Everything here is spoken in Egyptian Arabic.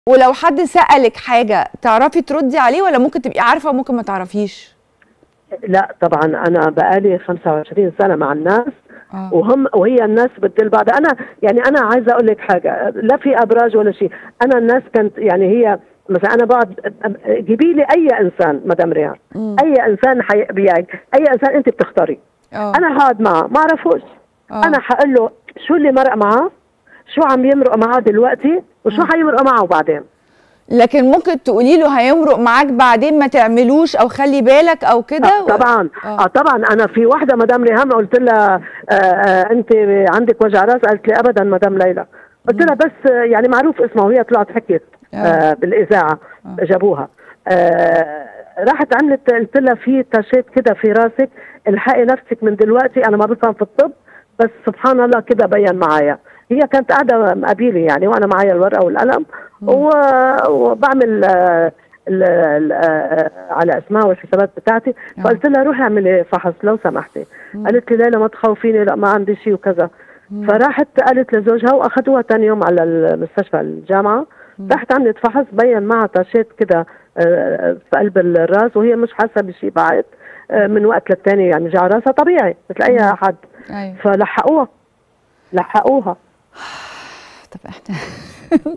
ولو حد سألك حاجة تعرفي تردي عليه ولا ممكن تبقي عارفة وممكن ما تعرفيش لا طبعا انا بقالي 25 سنه مع الناس اه وهم وهي الناس بتدل بعض انا يعني انا عايزه اقول لك حاجه لا في ابراج ولا شيء انا الناس كانت يعني هي مثلا انا بقعد جيبي لي اي انسان مدام ريان مم. اي انسان حي... بيعي اي انسان انت بتختاري اه انا هقعد معه ما اعرفوش آه. انا هقول له شو اللي مرق معاه شو عم يمرق معاه دلوقتي وشو حيمرق معه بعدين لكن ممكن تقولي له هيمرق معاك بعدين ما تعملوش او خلي بالك او كده آه طبعا آه. آه طبعا انا في واحده مدام ريهام قلت لها آه آه انت عندك وجع راس قالت لي ابدا مدام ليلى قلت لها بس آه، يعني معروف اسمها وهي طلعت حكيت آه. آه بالاذاعه آه. جابوها آه راحت عملت قلت لها في تاشيت كده في راسك الحقي نفسك من دلوقتي انا ما بفهم في الطب بس سبحان الله كده بين معايا هي كانت قاعده مقابلي يعني وانا معايا الورقه والقلم و- وبعمل آه، ال- ال- آه، على اسمها والحسابات بتاعتي آه. فقلت لها روحي اعملي فحص لو سمحتي قالت لي ليلى ما تخوفيني لا ما عندي شيء وكذا فراحت قالت لزوجها واخذوها ثاني يوم على المستشفى الجامعه راحت عملت فحص بين معها تاشيت كده آه، في قلب الراس وهي مش حاسه بشيء بعد آه، من وقت للتاني يعني جع راسها طبيعي مثل اي احد ايوه فلحقوها لحقوها طب احنا